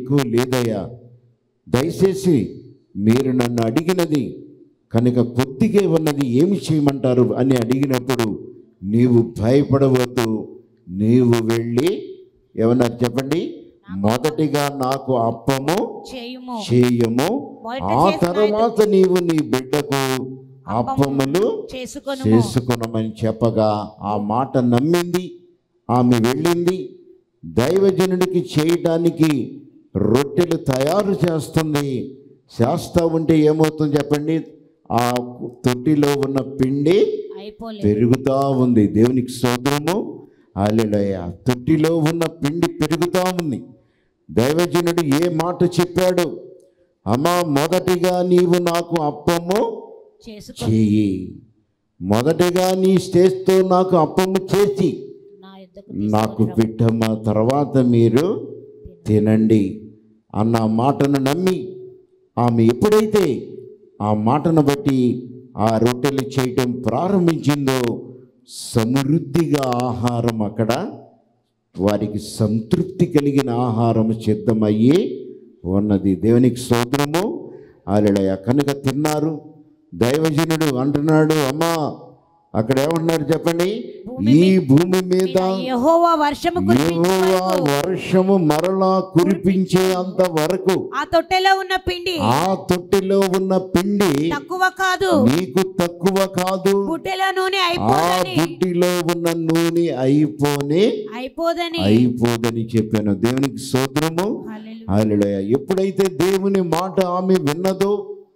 ఎక్కువ లేదయ్యా దయచేసి మీరు నన్ను అడిగినది కనుక కొద్దిగా ఉన్నది ఏమి చేయమంటారు అని అడిగినప్పుడు నీవు భయపడవద్దు నీవు వెళ్ళి ఏమన్నారు చెప్పండి మొదటిగా నాకు అప్పము చేయుము చేయము మొదట ఆ చేసిన తర్వాత నీవు నీ బిడ్డకు అప్పములు చేసుకొను చేసుకునమని చెప్పగా ఆ మాట నమ్మింది ఆమె వెళ్ళింది దైవజనుడికి చేయడానికి రొట్టెలు తయారు చేస్తుంది చేస్తూ ఉంటే ఏమవుతుంది చెప్పండి ఆ తొట్టిలో ఉన్న పిండి అయిపోలేదు పెరుగుతూ ఉంది దేవునికి స్తోత్రము అల్లెలయ్య తొట్టిలో ఉన్న పిండి పెరుగుతూ ఉంది దైవజనుడు ఏ మాట చెప్పాడు అమ్మా మొదటిగా నీవు నాకు అప్పము చేసుకొను చెయ్యి మొదటగా నీ స్టేజ్తో నాకు అప్పము చేసి నా యుద్ధకు నాకు పెట్టమ్మ తర్వాత మీరు తినండి అన్న మాటను నమ్మి ఆమె ఎప్పుడైతే ఆ మాటను బట్టి ఆ రొట్టెలు చేయటం ప్రారంభించిందో సమృద్ధిగా ఆహారం అక్కడ వారికి సంతృప్తి కలిగిన ఆహారం సిద్ధమయ్యి ఉన్నది దేవునికి స్తోత్రము ఆలయ కనుక తిన్నారు దైవజనుడు అంటున్నాడు అమ్మా అక్కడ ఏమంటున్నారు చెప్పండి ఈ భూమి మీద యెహోవా వర్షము కురిపించు యెహోవా వరకు వర్షము మరలా కురిపించే అంత వరకు ఆ తొట్టెలో ఉన్న పిండి ఆ తొట్టిలో ఉన్న పిండి తక్కువ కాదు నీకు తక్కువ కాదు బుట్టెలో నూనె ఆ అయిపోదని బుట్టిలో ఉన్న నూనె అయిపోని అయిపోదని అయిపోదని చెప్పాను దేవునికి స్తోత్రము హల్లెలూయా. హల్లెలూయా ఎప్పుడైతే దేవుని మాట ఆమె విన్నదో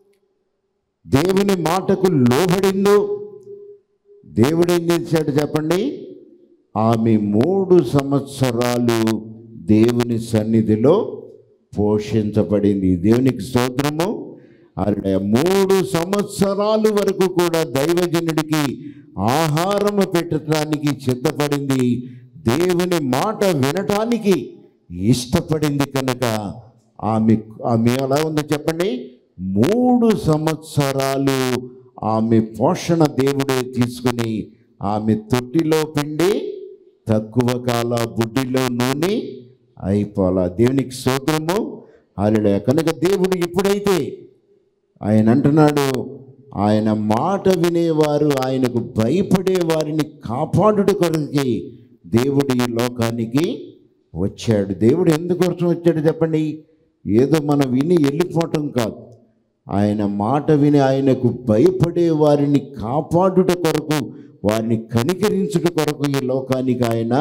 దేవుని మాటకు లోబడిందో దేవుడు ఏం చేశాడు చెప్పండి ఆమె మూడు సంవత్సరాలు దేవుని సన్నిధిలో పోషించబడింది దేవునికి స్తోత్రము అలా మూడు సంవత్సరాలు వరకు కూడా దైవజనుడికి ఆహారము పెట్టడానికి సిద్ధపడింది దేవుని మాట వినటానికి ఇష్టపడింది కనుక ఆమె ఆమె ఎలా ఉందో చెప్పండి మూడు సంవత్సరాలు ఆమె పోషణ దేవుడే తీసుకుని ఆమె తొట్టిలో పిండి తక్కువ కాల బుడ్డిలో నూనె అయిపోలా దేవునికి స్తోత్రము అలా కనుక దేవుడు ఎప్పుడైతే ఆయన అంటున్నాడు ఆయన మాట వినేవారు ఆయనకు భయపడే వారిని కాపాడుట కొరకి దేవుడు ఈ లోకానికి వచ్చాడు దేవుడు ఎందుకోసం వచ్చాడు చెప్పండి ఏదో మనం విని వెళ్ళిపోవటం కాదు ఆయన మాట విని ఆయనకు భయపడే వారిని కాపాడుట కొరకు వారిని కనికరించుట కొరకు ఈ లోకానికి ఆయన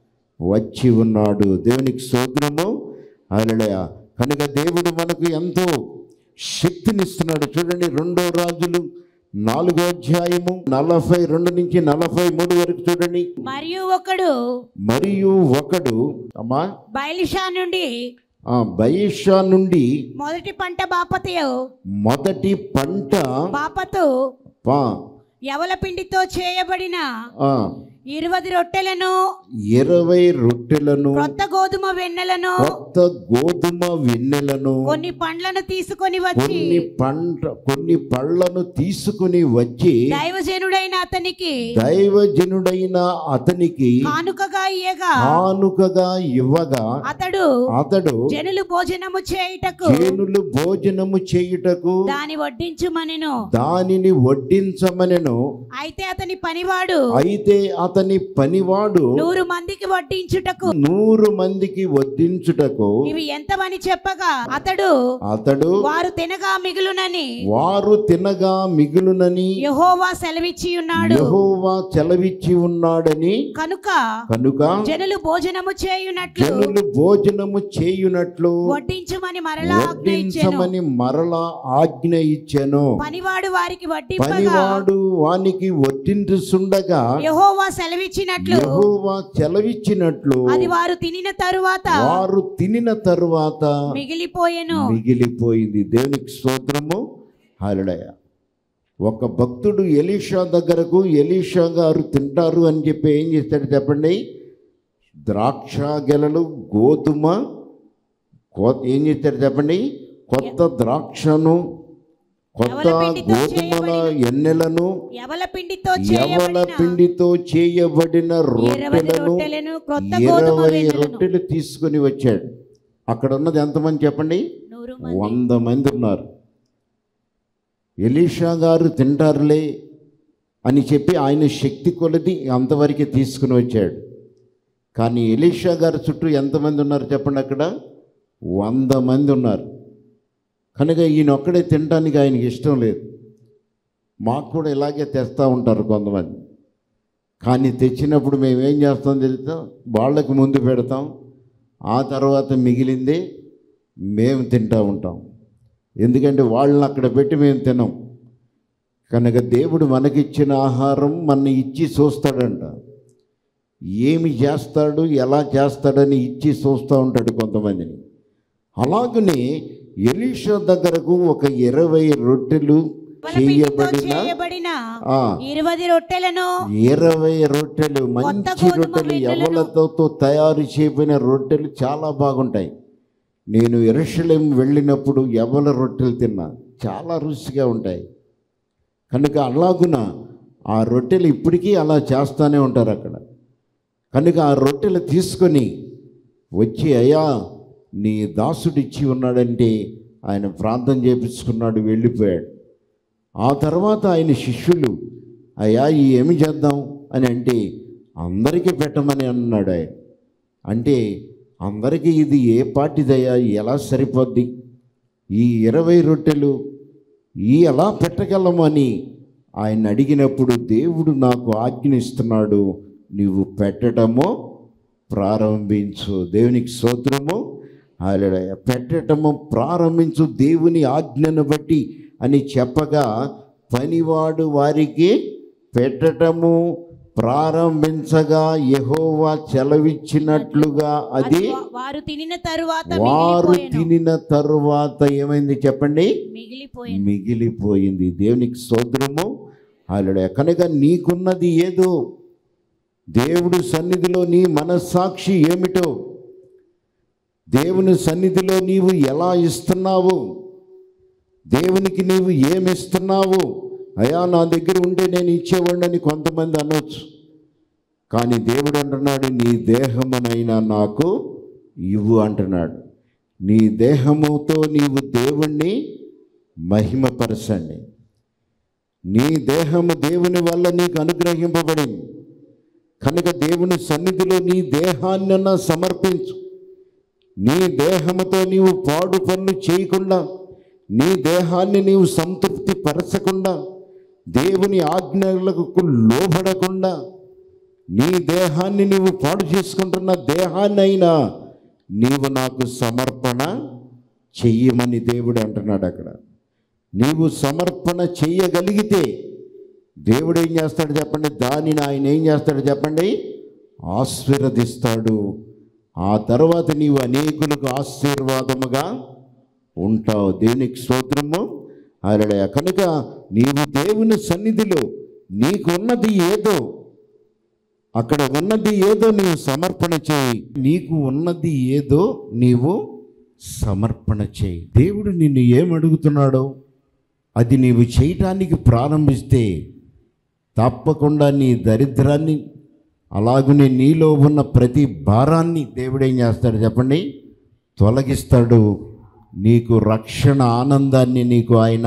వచ్చి ఉన్నాడు దేవునికి స్తోత్రము అలడయ కనుక దేవుడు మనకు ఎంతో శక్తినిస్తున్నాడు చూడండి రెండో రాజులు నాలుగో అధ్యాయము నలభై రెండు నుంచి నలభై మూడు వరకు చూడండి మరియు ఒకడు మరియు ఒకడు అమ్మా బయలుషా నుండి ఆ బయిషా నుండి మొదటి పంట బాపతయు మొదటి పంట బాపతు పా యవల పిండితో చేయబడిన ఆ, ఇరవై రొట్టెలను ఇరవై రొట్టెలను క్రొత్త గోధుమ వెన్నెలను కొత్త గోధుమ వెన్నెలను కొన్ని పండ్లను తీసుకొని వచ్చి కొన్ని పంట కొన్ని పళ్ళను తీసుకుని వచ్చి దైవజనుడైన అతనికి దైవజనుడైన అతనికి కానుకగా ఇయ్యగా కానుకగా ఇవ్వగా అతడు అతడు జనులు భోజనము చేయుటకు చేనులు భోజనము చేయుటకు దాని వడ్డించుమనెను దానిని వడ్డించమనెను అయితే అతని పనివాడు అయితే అతని పనివాడు నూరు మందికి వడ్డించుటకు నూరు మందికి వడ్డించుటకు ఇవి ఎంతమని చెప్పగా అతడు అతడు వారు తినగా మిగులునని వారు తినగా మిగులునని యెహోవా సెలవిచ్చి ఉన్నాడు యెహోవా చెలవిచ్చి ఉన్నాడని కనుక కనుక జనులు భోజనము చేయునట్లు జనులు భోజనము చేయునట్లు వడ్డించుమని మరలా ఆజ్ఞ ఇచ్చెను వడ్డించమని మరలా ఆజ్ఞ ఇచ్చెను పనివాడు వారికి వడ్డింపగా పనివాడు వానికి వడ్డించుండగా యెహోవా సెలవిచ్చినట్లు యెహోవా చెలవిచ్చినట్లు అది వారు తినిన తరువాత వారు తినిన తరువాత మిగిలిపోయెను మిగిలిపోయింది దేవునికి స్తోత్రము హరుడయ ఒక భక్తుడు ఎలీషా దగ్గరకు ఎలీషా గారు తింటారు అని చెప్పి ఏం చేస్తాడు చెప్పండి ద్రాక్ష గెలలు గోధుమ కో- ఏం చేస్తాడు చెప్పండి కొత్త ద్రాక్షను కొత్త యవలపిండితో గోధుమల చేయబడిన- ఎన్నెలను యవల పిండితో యవల చేయబడిన పిండితో చేయబడిన ఇరవై రొట్టెలను రొట్టెలను క్రొత్త గోధుమ ఇరవై వెన్నెలను రొట్టెలు తీసుకుని వచ్చాడు అక్కడ ఉన్నది ఎంతమంది చెప్పండి నూరు మంది వంద మంది ఉన్నారు ఎలీషా గారు తింటారులే అని చెప్పి ఆయన శక్తి కొలది అంతవరకే తీసుకుని వచ్చాడు కానీ ఎలీషా గారి చుట్టూ ఎంతమంది ఉన్నారు చెప్పండి అక్కడ వంద మంది ఉన్నారు కనుక ఈయన ఒక్కడే తినడానికి ఆయనకి ఇష్టం లేదు మాకు కూడా ఇలాగే తెస్తూ ఉంటారు కొంతమంది కానీ తెచ్చినప్పుడు మేము ఏం చేస్తాం తెలుసా వాళ్ళకు ముందు పెడతాం ఆ తర్వాత మిగిలింది మేము తింటూ ఉంటాం ఎందుకంటే వాళ్ళని అక్కడ పెట్టి మేము తినం కనుక దేవుడు మనకిచ్చిన ఆహారం మన ఇచ్చి చూస్తాడంట ఏమి చేస్తాడు ఎలా చేస్తాడని ఇచ్చి చూస్తూ ఉంటాడు కొంతమందిని అలాగనే ఎలీషా దగ్గరకు ఒక ఇరవై రొట్టెలు పిండితో చేయబడిన చేయబడిన ఆ, ఇరవై రొట్టెలను ఇరవై రొట్టెలు మంచి గోధుమ రొట్టెలు పిండిలను- ఎవలతో తయారు చేయబడిన రొట్టెలు చాలా బాగుంటాయి నేను ఎరుషలేం వెళ్ళినప్పుడు ఎవల రొట్టెలు తిన్నా చాలా రుచిగా ఉంటాయి కనుక అలాగున ఆ రొట్టెలు ఇప్పటికీ అలా చేస్తూనే ఉంటారు అక్కడ కనుక ఆ రొట్టెలు తీసుకొని వచ్చి అయ్యా నీ దాసుడు ఇచ్చి ఉన్నాడంటే ఆయన ప్రార్థన చేపించుకున్నాడు వెళ్ళిపోయాడు ఆ తర్వాత ఆయన శిష్యులు అయ్యా ఈ ఏమి చేద్దాం అని అంటే అందరికీ పెట్టమని అన్నాడు ఆయన అంటే అందరికీ ఇది ఏ పాటిదయ్యా ఎలా సరిపోద్ది ఈ ఇరవై రొట్టెలు ఈ ఎలా పెట్టగలమని ఆయన అడిగినప్పుడు దేవుడు నాకు ఆజ్ఞ ఇస్తున్నాడు నీవు పెట్టడము ప్రారంభించు దేవునికి స్తోత్రము హల్లెలూయా పెట్టటము ప్రారంభించు దేవుని ఆజ్ఞను బట్టి అని చెప్పగా పనివాడు వారికి పెట్టటము ప్రారంభించగా యెహోవా చెలవిచ్చినట్లుగా అది వా- వారు తినిన తరువాత వారు మిగిలిపోయెను. తినిన తరువాత ఏమైంది చెప్పండి మిగిలిపోయాను మిగిలిపోయింది దేవునికి స్తోత్రము అలడే కనుక నీకున్నది ఏదో దేవుడు సన్నిధిలో నీ మనస్సాక్షి ఏమిటో దేవుని సన్నిధిలో నీవు ఎలా ఇస్తున్నావు దేవునికి నీవు ఏమిస్తున్నావు అయా నా దగ్గర ఉంటే నేను ఇచ్చేవాడిని కొంతమంది అనొచ్చు కానీ దేవుడు అంటున్నాడు నీ దేహమునైనా నాకు ఇవ్వు అంటున్నాడు నీ దేహముతో నీవు దేవుణ్ణి మహిమపరచండి నీ దేహము దేవుని వల్ల నీకు అనుగ్రహింపబడింది కనుక దేవుని సన్నిధిలో నీ దేహాన్నన్నా సమర్పించు నీ దేహముతో నీవు పాడు పనులు చేయకుండా నీ దేహాన్ని నీవు సంతృప్తి పరచకుండా దేవుని ఆజ్ఞలకు లోబడకుండా నీ దేహాన్ని నీవు పాడు చేసుకుంటున్న దేహాన్ని అయినా నీవు నాకు సమర్పణ చెయ్యమని దేవుడు అంటున్నాడు అక్కడ నీవు సమర్పణ చెయ్యగలిగితే దేవుడు ఏం చేస్తాడు చెప్పండి దానిని ఆయన ఏం చేస్తాడు చెప్పండి ఆశీర్వదిస్తాడు ఆ తర్వాత నీవు అనేకులకు ఆశీర్వాదముగా ఉంటావు దేవునికి స్తోత్రము అలడయ కనుక నీవు దేవుని సన్నిధిలో నీకు ఉన్నది ఏదో అక్కడ ఉన్నది ఏదో నీవు సమర్పణ చేయి నీకు ఉన్నది ఏదో నీవు సమర్పణ చేయి దేవుడు నిన్ను ఏమడుగుతున్నాడో అది నీవు చేయటానికి ప్రారంభిస్తే తప్పకుండా నీ దరిద్రాన్ని అలాగనే నీలో ఉన్న ప్రతి భారాన్ని దేవుడు ఏం చేస్తాడు చెప్పండి తొలగిస్తాడు నీకు రక్షణ ఆనందాన్ని నీకు ఆయన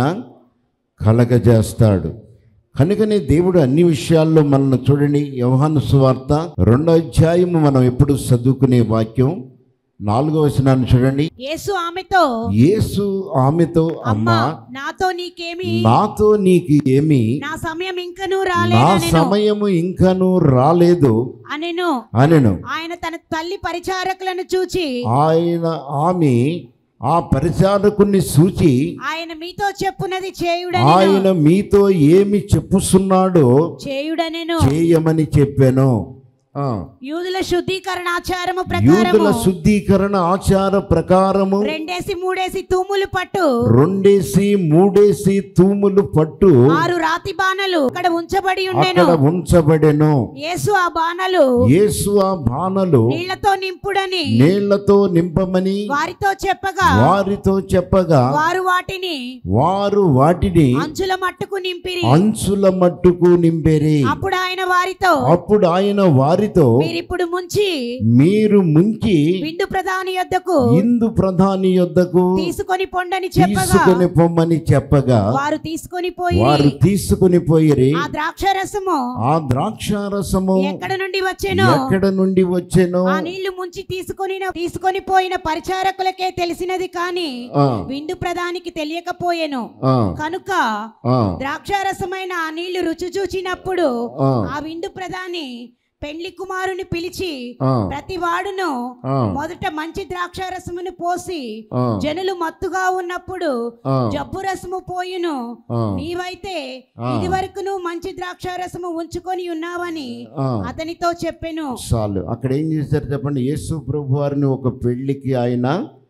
కలగజేస్తాడు కనుకనే దేవుడు అన్ని విషయాల్లో మనల్ని చూడండి యోహాను సువార్త రెండో అధ్యాయము మనం ఎప్పుడు చదువుకునే వాక్యం నాలుగో వచనాన్ని చూడండి యేసు ఆమెతో యేసు ఆమెతో అమ్మా అమ్మా నాతో నీకేమి నాతో నీకు ఏమి నా సమయం ఇంకనూ నా రాలేదనెను సమయము ఇంకను రాలేదు అనెను అనెను ఆయన తన తల్లి పరిచారకులను చూచి ఆయన ఆమె ఆ పరిచారకుని సూచి ఆయన మీతో చెప్పునది చేయుడని ఆయన మీతో ఏమి చెప్పుస్తున్నాడో చేయుడనెను చేయమని చెప్పాను ఆ, యూదుల శుద్ధీకరణ ఆచారము యూదుల ప్రకారము శుద్ధీకరణ ఆచార ప్రకారము రెండేసి మూడేసి తూములు పట్టు రెండేసి మూడేసి తూములు పట్టు ఆరు రాతి బాణలు అక్కడ ఉంచబడి ఉండెను అక్కడ ఉంచబడెను యేసు ఆ బాణలు యేసు ఆ బాణలు నీళ్లతో నింపుడని నీళ్లతో నింపమని వారితో చెప్పగా వారితో చెప్పగా వారు వాటిని వారు వాటిని అంచుల మట్టుకు నింపిరి అంచుల మట్టుకు నింపెరి అప్పుడు ఆయన వారితో అప్పుడు ఆయన వారితో వారితో మీరిప్పుడు ముంచి మీరు ముంచి విందు ప్రధాని యొద్దకు ఇందు ప్రధాని యొద్దకు తీసుకొని పొండని చెప్పగా తీసుకుని పొమ్మని చెప్పగా వారు తీసుకొని పోయి వారు తీసుకుని పోయిరి ఆ ద్రాక్ష రసము ఆ ద్రాక్షారసము ఎక్కడ నుండి వచ్చెనో ఎక్కడ నుండి వచ్చెనో ఆ నీళ్లు ముంచి తీసుకొని తీసుకొని పోయిన పరిచారకులకే తెలిసినది కాని ఆ, విందు ప్రధానికి తెలియకపోయెను ఆ, కనుక ఆ, ద్రాక్షారసమైన ఆ నీళ్లు రుచి చూచినప్పుడు ఆ, ఆ విందు ప్రధాని పెండ్లి కుమారుని పిలిచి ఆ, ప్రతి వాడును ఆ, మొదట మంచి ద్రాక్షారసమును పోసి ఆ, జనులు మత్తుగా ఉన్నప్పుడు ఆ, జబ్బు రసము పోయును ఆ, నీవైతే ఆ. ఇది వరకును మంచి ద్రాక్షారసము ఉంచుకొని ఉన్నావని ఆ. అతనితో చెప్పెను చాలు అక్కడ ఏం చేశారు చెప్పండి యేసు ప్రభు వారిని ఒక పెళ్ళికి ఆయన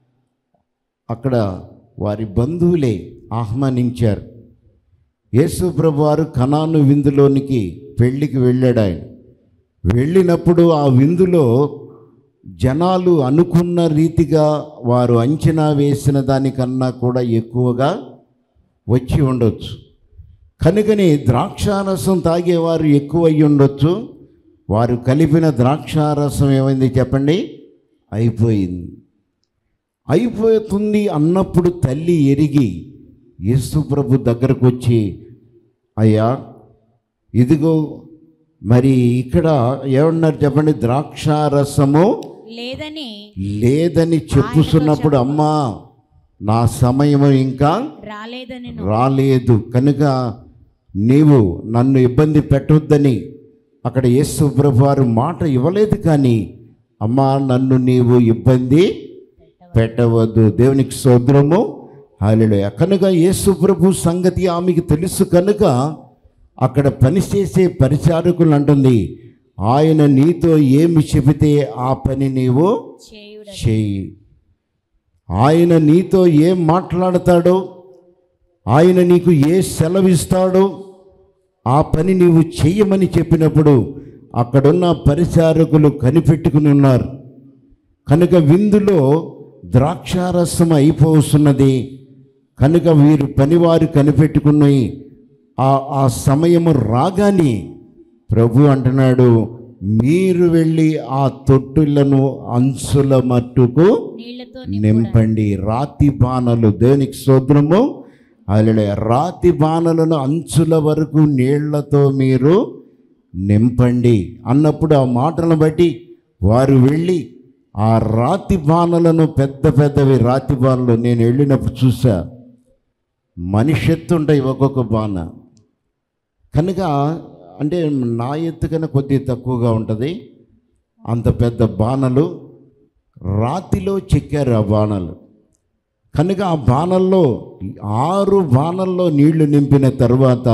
అక్కడ వారి బంధువులే ఆహ్వానించారు యేసు ప్రభు వారు కనాను విందులోనికి పెళ్ళికి వెళ్ళాడు ఆయన వెళ్ళినప్పుడు ఆ విందులో జనాలు అనుకున్న రీతిగా వారు అంచనా వేసిన దానికన్నా కూడా ఎక్కువగా వచ్చి ఉండొచ్చు కనుకని ద్రాక్షారసం తాగేవారు ఎక్కువ అయ్యి ఉండొచ్చు వారు కలిపిన ద్రాక్షారసం ఏమైంది చెప్పండి అయిపోయింది అయిపోతుంది అన్నప్పుడు తల్లి ఎరిగి యేసు ప్రభు దగ్గరకు వచ్చి అయ్యా ఇదిగో మరి ఇక్కడ ఏమన్నారు చెప్పండి ద్రాక్షారసము లేదని లేదని చెప్పుతున్నప్పుడు అమ్మా నా సమయము ఇంకా రాలేదని రాలేదు కనుక నీవు నన్ను ఇబ్బంది పెట్టొద్దని అక్కడ యేసు ప్రభు వారు మాట ఇవ్వలేదు కానీ అమ్మా నన్ను నీవు ఇబ్బంది పెట్టవద్దు దేవునికి సోదరము హాలిలోయ కనుక యేసు ప్రభు సంగతి ఆమెకి తెలుసు కనుక అక్కడ పనిచేసే పరిచారకులు అంటుంది ఆయన నీతో ఏమి చెబితే ఆ పని నీవు చేయుడ చేయి ఆయన నీతో ఏం మాట్లాడతాడో ఆయన నీకు ఏ సెలవిస్తాడో ఆ పని నీవు చెయ్యమని చెప్పినప్పుడు అక్కడున్న పరిచారకులు కనిపెట్టుకుని ఉన్నారు కనుక విందులో ద్రాక్షారసం అయిపోతున్నది కనుక వీరు పనివారు కనిపెట్టుకుని ఆ ఆ సమయము రాగానే ప్రభు అంటున్నాడు మీరు వెళ్ళి ఆ తొట్టులను అంచుల మట్టుకు నీళ్లతో నింపండి రాతి బాణలు దేవునికి సోద్రము అలా రాతి బాణలను అంచుల వరకు నీళ్లతో మీరు నింపండి అన్నప్పుడు ఆ మాటలను బట్టి వారు వెళ్ళి ఆ రాతి బాణలను పెద్ద పెద్దవి రాతి బాణలు నేను వెళ్ళినప్పుడు చూసా మనిషి ఎత్తుంటాయి ఒక్కొక్క బాణ కనుక అంటే నా ఎత్తు కన్నా కొద్దిగా తక్కువగా ఉంటుంది అంత పెద్ద బాణలు రాతిలో చెక్కారు ఆ బాణలు కనుక ఆ బాణల్లో ఆరు బాణల్లో నీళ్లు నింపిన తర్వాత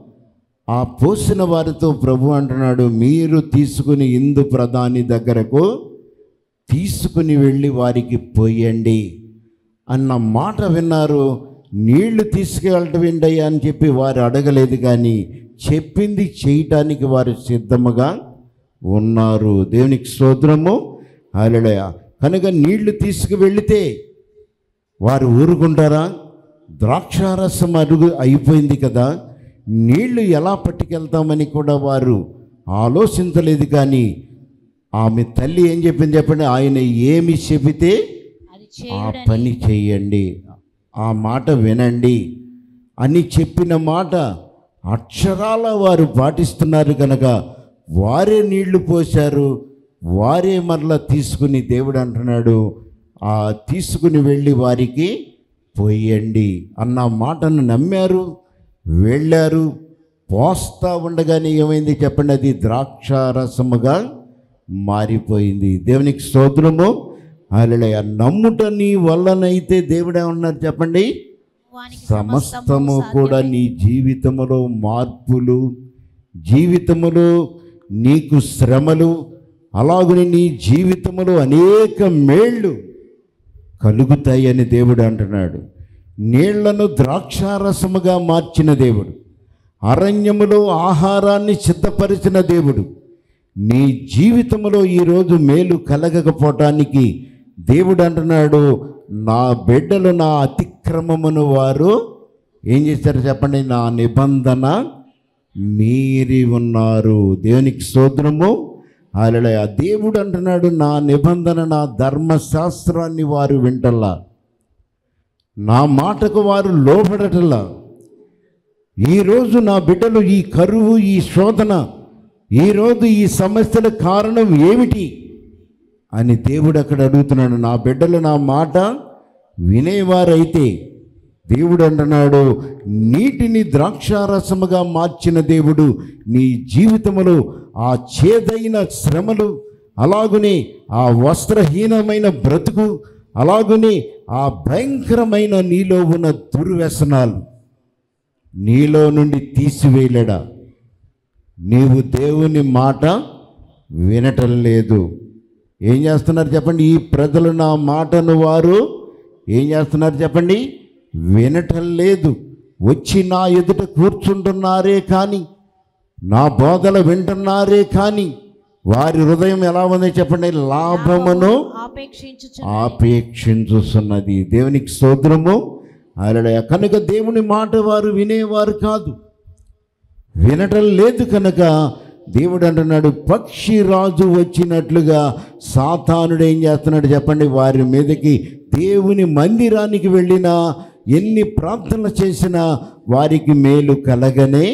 ఆ పోసిన వారితో ప్రభు అంటున్నాడు మీరు తీసుకుని ఇందు ప్రధాని దగ్గరకు తీసుకుని వెళ్ళి వారికి పోయండి అన్న మాట విన్నారు నీళ్లు తీసుకెళ్ళటం ఏంటయ్యా అని చెప్పి వారు అడగలేదు కానీ చెప్పింది చేయటానికి వారు సిద్ధముగా ఉన్నారు దేవునికి స్తోత్రము హల్లెలూయ కనుక నీళ్లు తీసుకువెళితే వారు ఊరుకుంటారా ద్రాక్షారసం అడుగు అయిపోయింది కదా నీళ్లు ఎలా పట్టుకెళ్తామని కూడా వారు ఆలోచించలేదు కానీ ఆమె తల్లి ఏం చెప్పింది చెప్పండి ఆయన ఏమి చెబితే అది ఆ చేయుడని పని చేయండి ఆ మాట వినండి అని చెప్పిన మాట అక్షరాల వారు పాటిస్తున్నారు కనుక వారే నీళ్లు పోశారు వారే మరలా తీసుకుని దేవుడు అంటున్నాడు ఆ తీసుకుని వెళ్ళి వారికి పోయండి అన్న మాటను నమ్మారు వెళ్ళారు పోస్తా ఉండగానే ఏమైంది చెప్పండి అది ద్రాక్షారసముగా మారిపోయింది దేవునికి స్తోత్రము అలలయ నమ్ముట నీ వల్లనైతే దేవుడే ఉన్నారు చెప్పండి వానికి సమస్తము కూడా నీ జీవితములో మార్పులు జీవితములో నీకు శ్రమలు అలాగని నీ జీవితములో అనేక మేళ్ళు కలుగుతాయని దేవుడు అంటున్నాడు నీళ్లను ద్రాక్షారసముగా మార్చిన దేవుడు అరణ్యములో ఆహారాన్ని సిద్ధపరిచిన దేవుడు నీ జీవితంలో ఈరోజు మేలు కలగకపోవటానికి దేవుడు అంటున్నాడు నా బిడ్డలు నా అతిక్రమమును వారు ఏం చేశారు చెప్పండి నా నిబంధన మీరి ఉన్నారు దేవునికి స్తోత్రము అలా దేవుడు అంటున్నాడు నా నిబంధన నా ధర్మశాస్త్రాన్ని వారు వింటల్లా నా మాటకు వారు లోబడటల్లా ఈరోజు నా బిడ్డలు ఈ కరువు ఈ శోధన ఈరోజు ఈ సమస్యల కారణం ఏమిటి అని దేవుడు అక్కడ అడుగుతున్నాడు నా బిడ్డలు నా మాట వినేవారైతే దేవుడు అంటున్నాడు నీటిని ద్రాక్షారసముగా మార్చిన దేవుడు నీ జీవితములో ఆ చేదైన శ్రమలు అలాగునే ఆ వస్త్రహీనమైన బ్రతుకు అలాగునే ఆ భయంకరమైన నీలో ఉన్న దుర్వ్యసనాలు నీలో నుండి తీసివేయలేడా నీవు దేవుని మాట వినటం లేదు ఏం చేస్తున్నారు చెప్పండి ఈ ప్రజలు నా మాటను వారు ఏం చేస్తున్నారు చెప్పండి వినటం లేదు వచ్చి నా ఎదుట కూర్చుంటున్నారే కానీ నా బోధలు వింటున్నారే కానీ వారి హృదయం ఎలా ఉంది చెప్పండి లాభమును ఆపేక్షించుచు ఆపేక్షించుతున్నది దేవునికి స్తోత్రము అలా కనుక దేవుని మాట వారు వినేవారు కాదు వినటం లేదు కనుక దేవుడు అంటున్నాడు పక్షి రాజు వచ్చినట్లుగా సాతానుడు ఏం చేస్తున్నాడు చెప్పండి వారి మీదకి దేవుని మందిరానికి వెళ్ళినా ఎన్ని ప్రార్థనలు చేసినా వారికి మేలు కలగనే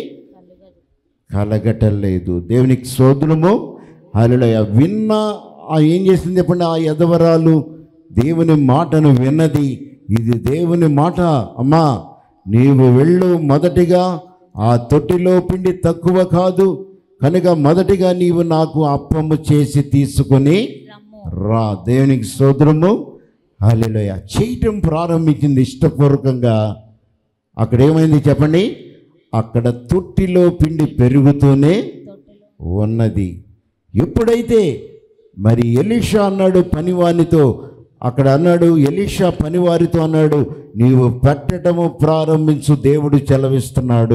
కలగటం లేదు దేవునికి సోదరము అలడయ విన్న ఆ ఏం చేసింది చెప్పండి ఆ యదవరాలు దేవుని మాటను విన్నది ఇది దేవుని మాట అమ్మా నీవు వెళ్ళు మొదటిగా ఆ తొట్టిలో పిండి తక్కువ కాదు కనుక మొదటిగా నీవు నాకు అప్పము చేసి తీసుకొని రా దేవునికి సోదరము హల్లెలూయా చేయటం ప్రారంభించింది ఇష్టపూర్వకంగా అక్కడ ఏమైంది చెప్పండి అక్కడ తొట్టిలో పిండి పెరుగుతూనే ఉన్నది ఎప్పుడైతే మరి ఎలీషా అన్నాడు పనివానితో అక్కడ అన్నాడు ఎలీషా పనివారితో అన్నాడు నీవు పెట్టడము ప్రారంభించు దేవుడు చెలవిస్తున్నాడు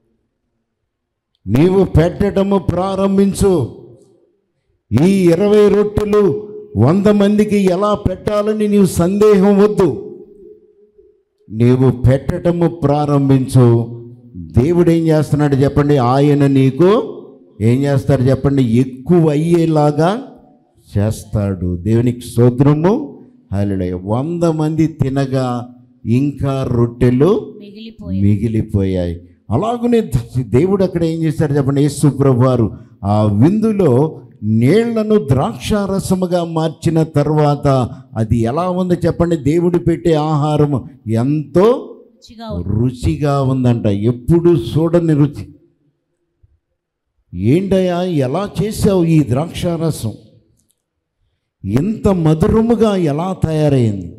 నీవు పెట్టడము ప్రారంభించు ఈ ఇరవై రొట్టెలు వంద మందికి ఎలా పెట్టాలని నీవు సందేహం వద్దు నీవు పెట్టటము ప్రారంభించు దేవుడు ఏం చేస్తున్నాడు చెప్పండి ఆయన నీకు ఏం చేస్తాడు చెప్పండి ఎక్కువ అయ్యేలాగా చేస్తాడు దేవునికి స్తోత్రము హల్లెలూయా వంద మంది తినగా ఇంకా రొట్టెలు మిగిలిపోయి మిగిలిపోయాయి అలాగనే దేవుడు అక్కడ ఏం చేశాడు చెప్పండి యేసు ప్రభు వారు ఆ విందులో నీళ్లను ద్రాక్షారసముగా మార్చిన తర్వాత అది ఎలా ఉంది చెప్పండి దేవుడు పెట్టే ఆహారం ఎంతో రుచిగా రుచిగా ఉందంట ఎప్పుడు చూడని రుచి ఏంటయ్యా ఎలా చేసావు ఈ ద్రాక్షారసం ఇంత మధురముగా ఎలా తయారైంది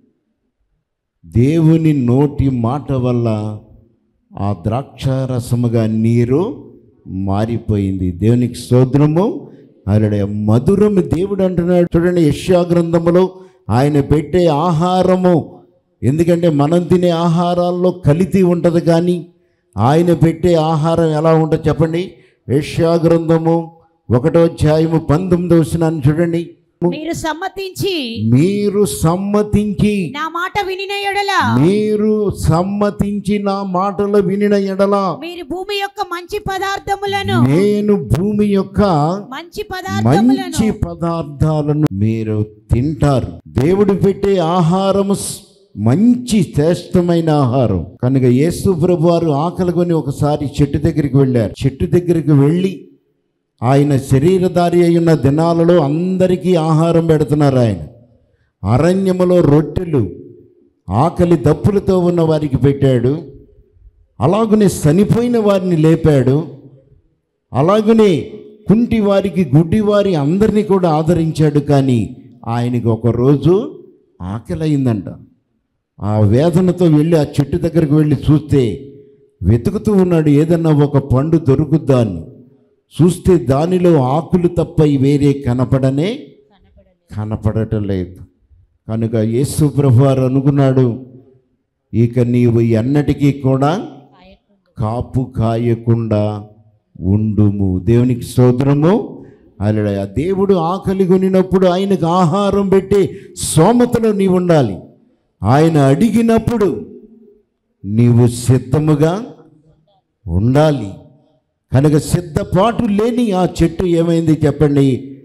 దేవుని నోటి మాట వల్ల ఆ ద్రాక్షారసముగా నీరు మారిపోయింది దేవునికి స్తోత్రము అలడే మధురము దేవుడు అంటున్నాడు చూడండి యశ్యా గ్రంథములో ఆయన పెట్టే ఆహారము ఎందుకంటే మనం తినే ఆహారాల్లో కలితి ఉంటుంది కానీ ఆయన పెట్టే ఆహారం ఎలా ఉంటుంది చెప్పండి యశ్యా గ్రంథము ఒకటో అధ్యాయము పంతొమ్మిదో వచనాన్ని చూడండి మీరు సమ్మతించి మీరు సమ్మతించి నా మాట వినిన ఎడల మీరు సమ్మతించి నా మాటలు వినిన ఎడల మీరు భూమి యొక్క మంచి పదార్థములను నేను భూమి యొక్క మంచి పదార్థములను మంచి పదార్థాలను మీరు తింటారు దేవుడు పెట్టే ఆహారము స్- మంచి శ్రేష్టమైన ఆహారం కనుక యేసు ప్రభు వారు ఆకలి కొని ఒకసారి చెట్టు దగ్గరికి వెళ్ళారు చెట్టు దగ్గరికి వెళ్ళి ఆయన శరీరధారి అయి ఉన్న దినాలలో అందరికీ ఆహారం పెడుతున్నారు ఆయన అరణ్యములో రొట్టెలు ఆకలి దప్పులతో ఉన్న వారికి పెట్టాడు అలాగనే చనిపోయిన వారిని లేపాడు అలాగనే కుంటి వారికి గుడ్డి వారి అందరినీ కూడా ఆదరించాడు కానీ ఆయనకి ఒకరోజు ఆకలి అయిందంట ఆ వేదనతో వెళ్ళి ఆ చెట్టు దగ్గరికి వెళ్ళి చూస్తే వెతుకుతూ ఉన్నాడు ఏదన్నా ఒక పండు దొరుకుద్దా అని చూస్తే దానిలో ఆకులు తప్ప వేరే కనపడనే కనపడటం లేదు కనుక యేసు ప్రభు వారు అనుకున్నాడు ఇక నీవు ఎన్నటికీ కూడా కాపు కాయకుండా ఉండుము దేవునికి స్తోత్రము అలా దేవుడు ఆకలి కొనినప్పుడు ఆయనకు ఆహారం పెట్టి సోమతలో నీవు ఉండాలి ఆయన అడిగినప్పుడు నీవు సిద్ధముగా ఉండాలి కనుక సిద్ధపాటు లేని ఆ చెట్టు ఏమైంది చెప్పండి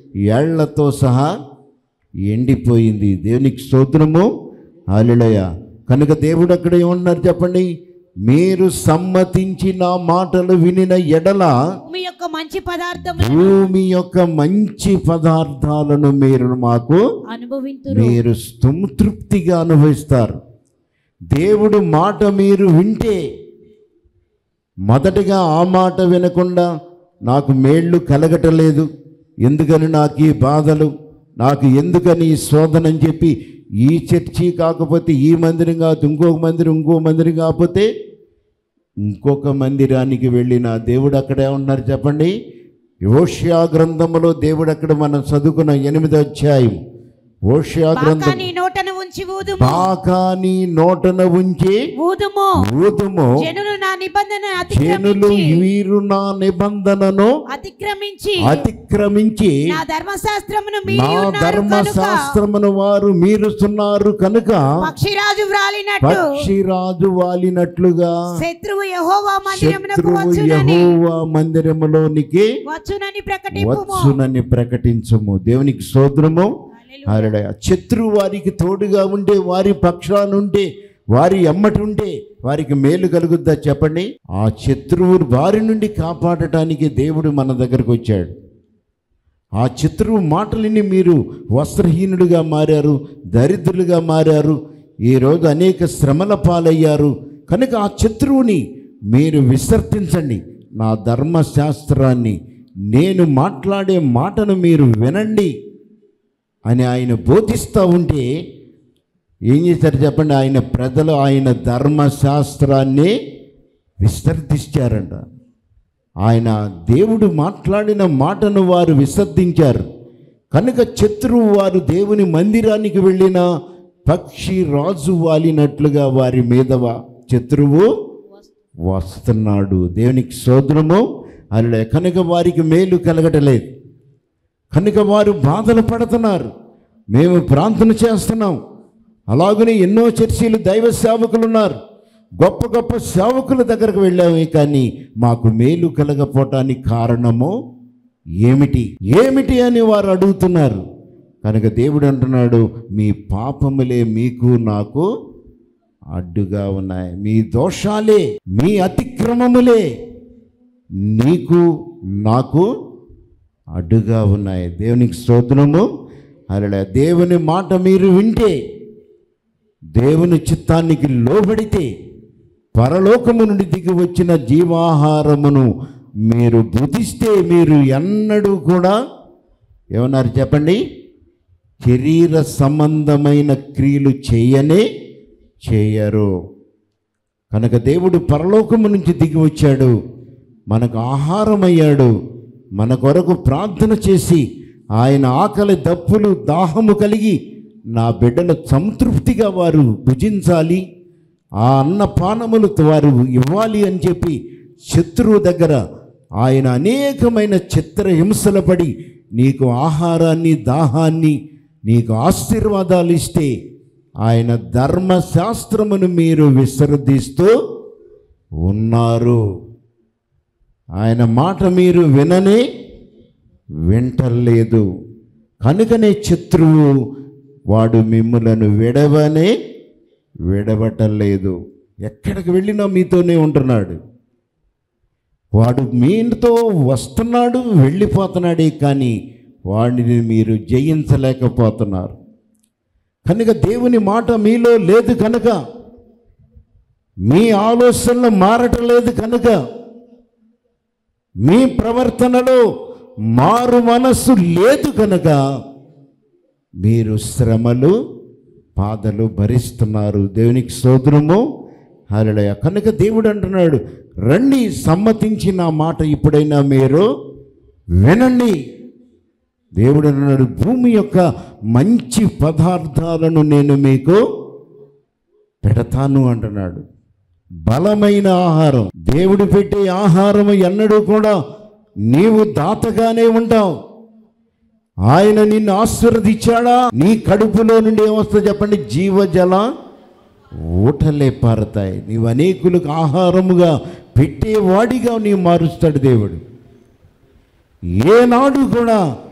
ఏళ్లతో సహా ఎండిపోయింది దేవునికి స్తోత్రము హాలిలయ కనుక దేవుడు అక్కడ ఏమన్నారు చెప్పండి మీరు సమ్మతించి నా మాటలు వినిన ఎడల భూమి యొక్క మంచి పదార్థము భూమి యొక్క మంచి పదార్థాలను మీరు మాకు అనుభవింతురు మీరు సంతృప్తిగా అనుభవిస్తారు దేవుడు మాట మీరు వింటే మొదటగా ఆ మాట వినకుండా నాకు మేళ్ళు కలగటలేదు ఎందుకని నాకు ఈ బాధలు నాకు ఎందుకని ఈ శోధన అని చెప్పి ఈ చర్చి కాకపోతే ఈ మందిరం కాకపోతే ఇంకొక మందిరం ఇంకో మందిరం కాకపోతే ఇంకొక మందిరానికి వెళ్ళిన దేవుడు అక్కడే ఉన్నారు చెప్పండి యోష్యా గ్రంథములో దేవుడు అక్కడ మనం చదువుకున్న ఎనిమిదో అధ్యాయం ఓషియా బాకా గ్రంథం నీ నోటను ఉంచి ఊదుము బాకా నీ నోటన ఉంచి ఊదుము ఊదుము జనులు నా నిబంధన జనులు అతిక్రమించి వీరు నా నిబంధనను అతిక్రమించి అతిక్రమించి నా ధర్మశాస్త్రమును నా మీరి ఉన్నారు కనుక ధర్మశాస్త్రమును వారు మీరుస్తున్నారు కనుక పక్షిరాజు వ్రాలినట్టు పక్షిరాజు వాలినట్లుగా శత్రువు యెహోవా మందిరమునకు శత్రువు వచ్చునని యెహోవా మందిరములోనికి వచ్చునని ప్రకటింపుము వచ్చునని ప్రకటించము దేవునికి సోదరము హరడయ శత్రువు వారికి తోడుగా ఉండే వారి పక్షాన ఉంటే వారి ఎమ్మటి ఉంటే వారికి మేలు కలుగుద్దా చెప్పండి ఆ శత్రువు వారి నుండి కాపాడటానికి దేవుడు మన దగ్గరకు వచ్చాడు ఆ శత్రువు మాటలని మీరు వస్త్రహీనుడిగా మారారు దరిద్రులుగా మారారు ఈరోజు అనేక శ్రమల పాలయ్యారు కనుక ఆ శత్రువుని మీరు విసర్జించండి నా ధర్మశాస్త్రాన్ని నేను మాట్లాడే మాటను మీరు వినండి అని ఆయన బోధిస్తూ ఉంటే ఏం చేశారు చెప్పండి ఆయన ప్రజలు ఆయన ధర్మశాస్త్రాన్ని విసర్జించారంట ఆయన దేవుడు మాట్లాడిన మాటను వారు విసర్జించారు కనుక శత్రువు వారు దేవుని మందిరానికి వెళ్ళిన పక్షి రాజు వాలినట్లుగా వారి మీద వా- శత్రువు వస్తున్నాడు దేవునికి సోదరము అలా కనుక వారికి మేలు కలగటలేదు కనుక వారు బాధలు పడుతున్నారు మేము ప్రార్థన చేస్తున్నాం అలాగనే ఎన్నో చర్చీలు దైవ సేవకులు ఉన్నారు గొప్ప గొప్ప సేవకుల దగ్గరకు వెళ్ళామే కానీ మాకు మేలు కలగపోవటానికి కారణము ఏమిటి ఏమిటి అని వారు అడుగుతున్నారు కనుక దేవుడు అంటున్నాడు మీ పాపములే మీకు నాకు అడ్డుగా ఉన్నాయి మీ దోషాలే మీ అతిక్రమములే నీకు నాకు అడ్డుగా ఉన్నాయి దేవునికి స్తోత్రము అలా దేవుని మాట మీరు వింటే దేవుని చిత్తానికి లోబడితే పరలోకము నుండి దిగి వచ్చిన జీవాహారమును మీరు బుధిస్తే మీరు ఎన్నడూ కూడా ఏమన్నారు చెప్పండి శరీర సంబంధమైన క్రియలు చేయనే చేయరు కనుక దేవుడు పరలోకము నుంచి దిగి వచ్చాడు మనకు ఆహారం అయ్యాడు మన కొరకు ప్రార్థన చేసి ఆయన ఆకలి దప్పులు దాహము కలిగి నా బిడ్డలు సంతృప్తిగా వారు భుజించాలి ఆ అన్నపానములు వారు ఇవ్వాలి అని చెప్పి శత్రువు దగ్గర ఆయన అనేకమైన చిత్ర హింసలు పడి నీకు ఆహారాన్ని దాహాన్ని నీకు ఆశీర్వాదాలు ఇస్తే ఆయన ధర్మశాస్త్రమును మీరు విసర్జిస్తూ ఉన్నారు ఆయన మాట మీరు విననే వింటలేదు కనుకనే శత్రువు వాడు మిమ్ములను విడవనే విడవటలేదు ఎక్కడికి వెళ్ళినా మీతోనే ఉంటున్నాడు వాడు మీతో వస్తున్నాడు వెళ్ళిపోతున్నాడే కానీ వాడిని మీరు జయించలేకపోతున్నారు కనుక దేవుని మాట మీలో లేదు కనుక మీ ఆలోచనలు మారటం లేదు కనుక మీ ప్రవర్తనలో మారు మనస్సు లేదు కనుక మీరు శ్రమలు బాధలు భరిస్తున్నారు దేవునికి సోదరము హరళయ కనుక దేవుడు అంటున్నాడు రండి సమ్మతించి నా మాట ఇప్పుడైనా మీరు వినండి దేవుడు అన్నాడు భూమి యొక్క మంచి పదార్థాలను నేను మీకు పెడతాను అంటున్నాడు బలమైన ఆహారం దేవుడు పెట్టే ఆహారం ఎన్నడూ కూడా నీవు దాతగానే ఉంటావు ఆయన నిన్ను ఆశీర్వదించాడా నీ కడుపులో నుండి ఏమొస్తుందో చెప్పండి జీవజల ఊటలే పారుతాయి నీవు అనేకులకు ఆహారముగా పెట్టేవాడిగా నీ మారుస్తాడు దేవుడు ఏనాడు కూడా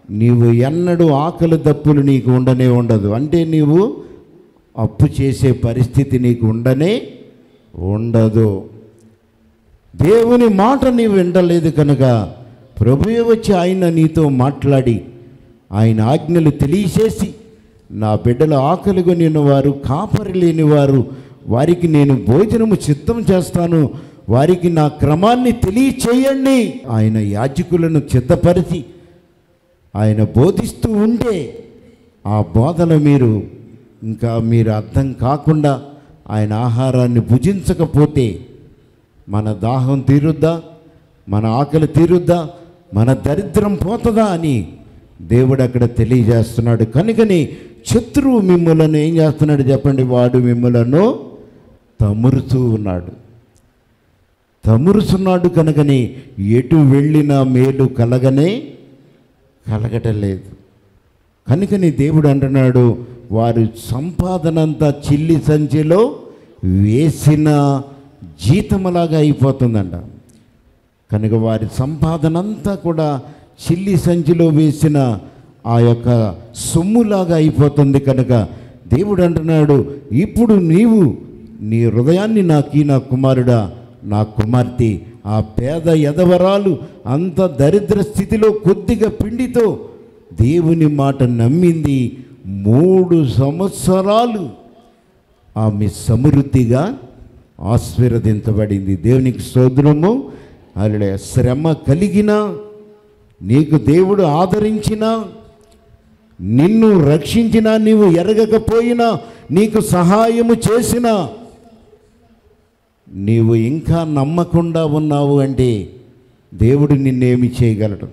నీవు ఎన్నడూ ఆకలి దప్పులు నీకు ఉండనే ఉండదు అంటే నీవు అప్పు చేసే పరిస్థితి నీకు ఉండనే ఉండదు దేవుని మాట నీవు వినలేదు కనుక ప్రభువే వచ్చి ఆయన నీతో మాట్లాడి ఆయన ఆజ్ఞలు తెలియచేసి నా బిడ్డల ఆకలి కొనిన వారు కాపరి లేని వారు వారికి నేను భోజనము సిద్ధం చేస్తాను వారికి నా క్రమాన్ని తెలియచేయండి ఆయన యాజకులను సిద్ధపరిచి ఆయన బోధిస్తూ ఉంటే ఆ బోధన మీరు ఇంకా మీరు అర్థం కాకుండా ఆయన ఆహారాన్ని భుజించకపోతే మన దాహం తీరుద్దా మన ఆకలి తీరుద్దా మన దరిద్రం పోతుందా అని దేవుడు అక్కడ తెలియజేస్తున్నాడు కనుకని శత్రువు మిమ్మలను ఏం చేస్తున్నాడు చెప్పండి వాడు మిమ్మలను తమురుతూ ఉన్నాడు తమురుస్తున్నాడు కనుకని ఎటు వెళ్ళినా మేలు కలగనే కలగటం లేదు కనుకని దేవుడు అంటున్నాడు వారు సంపాదనంతా చిల్లి సంచిలో వేసిన జీతములాగా అయిపోతుందంట కనుక వారి సంపాదన అంతా కూడా చిల్లి సంచిలో వేసిన ఆ యొక్క సొమ్ములాగా అయిపోతుంది కనుక దేవుడు అంటున్నాడు ఇప్పుడు నీవు నీ హృదయాన్ని నాకీ నా కుమారుడా నా కుమార్తె ఆ పేద ఎదవరాలు అంత దరిద్ర స్థితిలో కొద్దిగా పిండితో దేవుని మాట నమ్మింది మూడు సంవత్సరాలు ఆమె సమృద్ధిగా ఆశీర్వదించబడింది దేవునికి స్తోత్రము అలా శ్రమ కలిగినా నీకు దేవుడు ఆదరించినా నిన్ను రక్షించినా నీవు ఎరగకపోయినా నీకు సహాయము చేసినా నీవు ఇంకా నమ్మకుండా ఉన్నావు అంటే దేవుడు నిన్నేమి చేయగలడు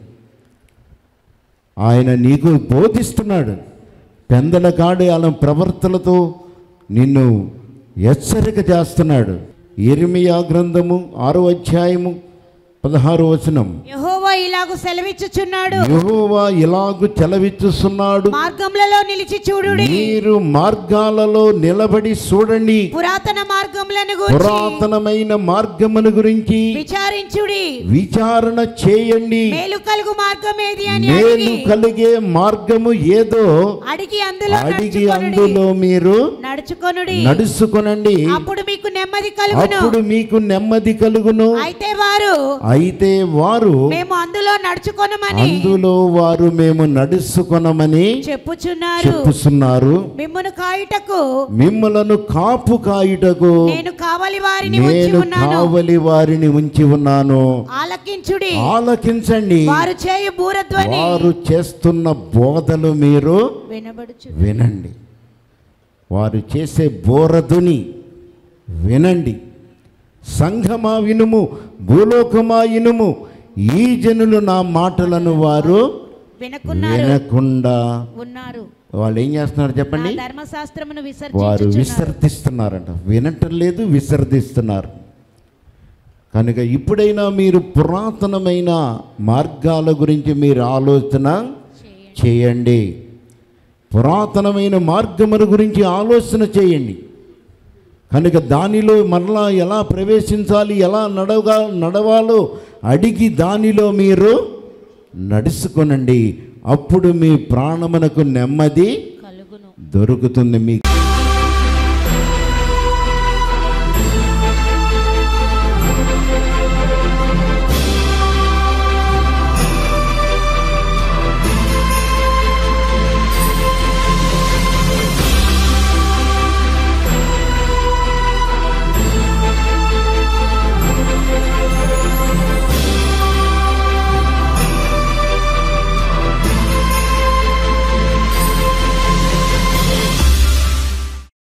ఆయన నీకు బోధిస్తున్నాడు పెందల కాడి అలా ప్రవర్తనతో నిన్ను హెచ్చరిక చేస్తున్నాడు ఇర్మియా గ్రంథము ఆరో అధ్యాయము పదహారు వచనం యెహోవా ఇలాగు సెలవిచ్చుచున్నాడు యెహోవా ఇలాగు చెలవిచ్చుస్తున్నాడు మార్గములలో నిలిచి చూడుడి మీరు మార్గాలలో నిలబడి చూడండి పురాతన మార్గములను గూర్చి పురాతనమైన మార్గమును గురించి విచారించుడి విచారణ చేయండి మేలు కలుగు మార్గం ఏది అని మేలు అడిగి కలిగే మార్గము ఏదో అడిగి అందులో అడిగి నడుచుకొనుడి అందులో మీరు నడుచుకొనుడి నడుచుకొనండి అప్పుడు మీకు నెమ్మది కలుగును అప్పుడు మీకు నెమ్మది కలుగును అయితే వారు అయితే వారు మేము అందులో నడుచుకొనమని అందులో వారు మేము నడుచుకొనమని చెప్పుచున్నారు చెప్పుచున్నారు మిమ్మును కాయుటకు మిమ్మలను కాపు కాయుటకు నేను కావలి వారిని ఉంచి నేను ఉన్నాను కావలి వారిని ఉంచి ఉన్నాను ఆలకించుడి ఆలకించండి వారు చేయు బూరధ్వని వారు చేస్తున్న బోధలు మీరు వినబడుచు వినండి వారు చేసే బోరదుని వినండి సంఘమా వినుము భూలోకమా ఇనుము ఈ జనులు నా మాటలను వారు వినకున్నారు వినకుండా ఉన్నారు వాళ్ళు ఏం చేస్తున్నారు నా చెప్పండి ధర్మశాస్త్రమును వారు విసర్జించుచున్నారు విసర్జిస్తున్నారంట వినటం లేదు విసర్జిస్తున్నారు కనుక ఇప్పుడైనా మీరు పురాతనమైన మార్గాల గురించి మీరు ఆలోచన చేయండి పురాతనమైన మార్గముల గురించి ఆలోచన చేయండి కనుక దానిలో మరలా ఎలా ప్రవేశించాలి ఎలా నడవగా నడవాలో అడిగి దానిలో మీరు నడుచుకొనండి అప్పుడు మీ ప్రాణమునకు నెమ్మది కలుగును దొరుకుతుంది మీ